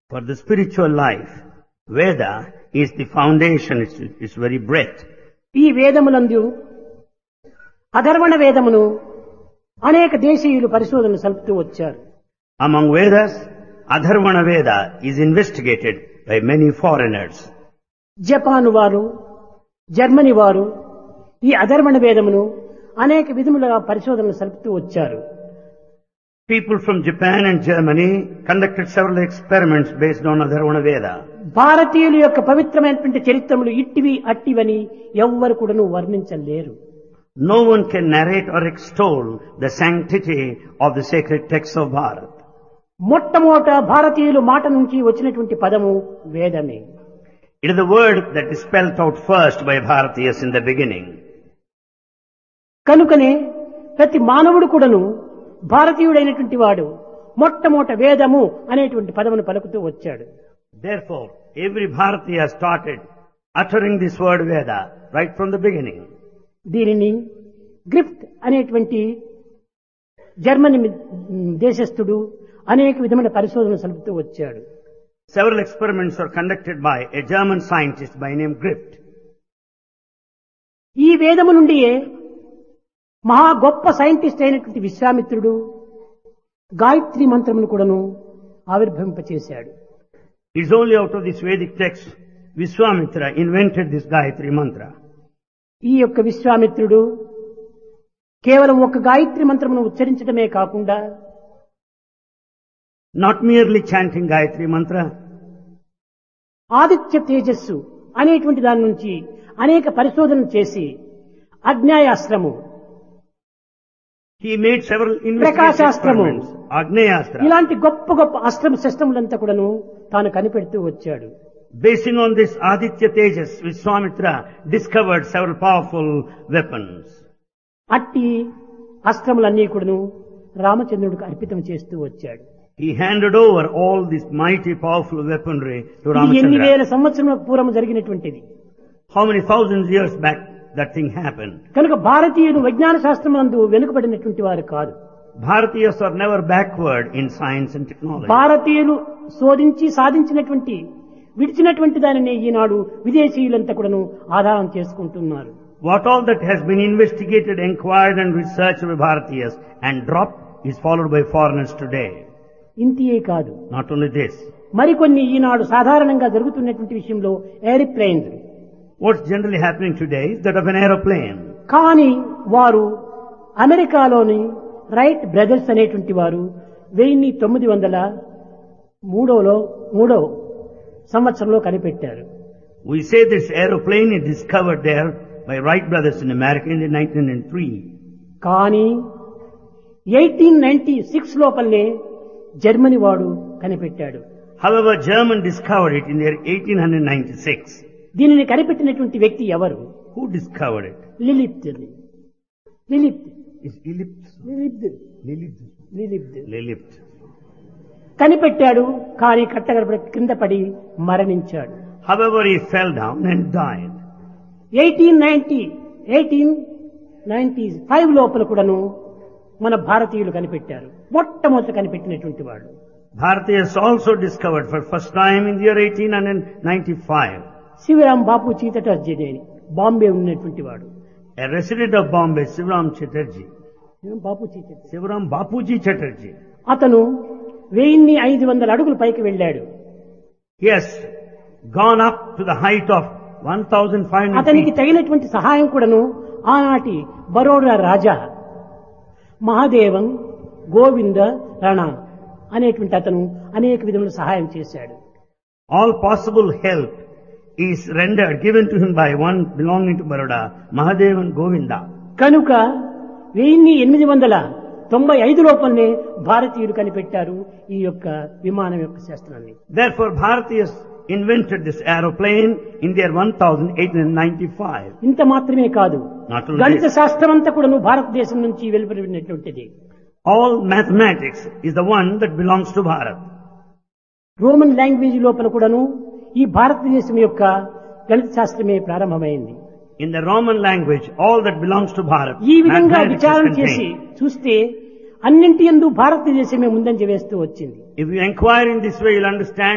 For the spiritual life, Veda is the foundation, it's, it's very breadth. ఈ వేదములందు అధర్వణ వేదమును అనేక దేశీయులు పరిశోధనలు సలుపుతూ వచ్చారు Among Vedas, Adharvana Veda is investigated by many foreigners. Japan వారు Germany వారు ఈ అధర్వణ వేదమును అనేక విధములుగా పరిశోధనలు సలుపుతూ వచ్చారు People from Japan and Germany conducted several experiments based on Adharvana Veda. భారతీయుల యొక్క పవిత్రమైనటువంటి చరిత్రములు ఇట్టివి అట్టివని ఎవ్వరు కూడాను వర్ణించలేరు No one can narrate or extol the sanctity of the sacred texts of Bharat. మొట్టమొదట భారతీయులు మాట నుంచి వచ్చినటువంటి పదము వేదమే It is the word that is spelt out first by Bharatiyas in the beginning. కనుకనే ప్రతి మానవుడు కూడాను భారతీయుడైనటువంటి వాడు మొట్టమొదట వేదము అనేటువంటి పదమును పలుకుతూ వచ్చాడు Therefore, every Bharatiya started uttering this word Veda right from the beginning. దీనిని గ్రిఫ్ట్ అనేటువంటి జర్మనీ దేశస్థుడు అనేక విధమైన పరిశోధనలు సలుపుతూ వచ్చాడు Several experiments were conducted by a German scientist by name Grift. ఈ వేదము నుండియే మహా గొప్ప సైంటిస్ట్ అయినటువంటి విశ్వామిత్రుడు గాయత్రి మంత్రమును కూడాను ఆవిర్భవింపచేశాడు It is only out of this Vedic text Vishwamitra invented this Gayatri mantra. ఈ యొక్క విశ్వామిత్రుడు కేవలం ఒక గాయత్రి మంత్రమును ఉచ్చరించడమే కాకుండా Not merely chanting Gayatri mantra, Aditya తేజస్సు అనేటువంటి దాని నుంచి అనేక పరిశోధనలు చేసి అజ్ఞాయాస్త్రము he made several investigative ప్రకాశాస్త్రము. experiments. Agneyastra. ఇలాంటి గొప్ప గొప్ప అస్త్రం సిస్టములంతా కూడాను తాను కనిపెడుతూ వచ్చాడు Basing on this Aditya Tejas, Vishwamitra discovered several powerful weapons. అట్టి అస్త్రములన్నీ కూడాను రామచంద్రుడికి అర్పితం చేస్తూ వచ్చాడు He handed over all this mighty powerful weaponry to ఇది ఎన్ని Ramachandra. వేల సంవత్సరముల పూర్వం జరిగినటువంటిది How many thousands years back that thing happened? కనుక భారతీయులు విజ్ఞాన శాస్త్రమునందు వెనుకబడినటువంటి వారు కాదు Bharatiyas are never backward in science and technology. భారతీయులు శోధించి సాధించినటువంటి విడిచినటువంటి దానిని ఈనాడు విదేశీయులంతా కూడాను ఆధారం చేసుకుంటున్నారు What all that has been investigated, inquired and researched by Bharatiyas and dropped is followed by foreigners today. ఇంతియే కాదు Not only this. మరికొన్ని ఈనాడు సాధారణంగా జరుగుతున్నటువంటి విషయంలో airplanes What's generally happening today is that of an aeroplane. కానీ వారు అమెరికాలోని right brothers అనేటువంటి వారు వెయ్యి తొమ్మిది వందల మూడోలో మూడో సంవత్సరంలో కనిపెట్టారు We say this aeroplane is discovered there by Wright brothers in America in the 1903. కానీ ఎయిటీన్ నైన్టీ సిక్స్ లోపలనే జర్మనీ వాడు కనిపెట్టాడు However, German discovered it in the year 1896. దీనిని కనిపెట్టినటువంటి వ్యక్తి ఎవరు Who discovered it? లిలిప్త్ లిలిప్త్ Is Lilipt. లిలిప్త్ Lilipt. లిలిప్త్ Lilipt. కనిపెట్టాడు కానీ కట్టగడపడి కింద పడి మరణించాడు However, he fell down and died. Eighteen ninety eighteen ninety five లోపల కూడాను మన భారతీయులు కనిపెట్టారు మొట్టమొదటి కనిపెట్టినటువంటి వాడు Bharatiyas also discovered for first time in the year 1895. Sivaram బాపు చీతటర్జీ అని బాంబే ఉన్నటువంటి వాడు A resident of Bombay, Sivaram Chatterjee. Bapu చీతట్ Sivaram Bapuji Chatterjee. అతను వెయ్యిన్ని ఐదు వందల అడుగులు పైకి వెళ్ళాడు He has gone up to the height of 1,500 అతనికి feet. తగినటువంటి సహాయం కూడాను ఆనాటి బరోడా రాజా మహాదేవన్ గోవింద రణ అనేటువంటి అతను అనేక విధముల సహాయం చేశాడు All possible help is rendered, given to him by one belonging to Baroda, Mahadevan Govinda. కనుక వెయ్యి ఎనిమిది వందల తొంభై ఐదు లోపలనే భారతీయులు కనిపెట్టారు ఈ యొక్క విమానం యొక్క శాస్త్రాన్ని Therefore, Bharatiyas invented this aeroplane in the year 1895. ఇంత మాత్రమే కాదు Not only గణిత this, శాస్త్రం అంతా కూడాను భారతదేశం నుంచి వెలువడినటువంటిది all mathematics is the one that belongs to Bharat. Roman language లోపల కూడాను ఈ భారతదేశం యొక్క గణిత శాస్త్రమే ప్రారంభమైంది In the Roman language, all that belongs to Bharat, ఈ విధంగా mathematics is విచారణ చేసి contained. చూస్తే అన్నింటి ఎందు భారతదేశమే ముందంజ వేస్తూ వచ్చింది If you inquire in this way, you'll understand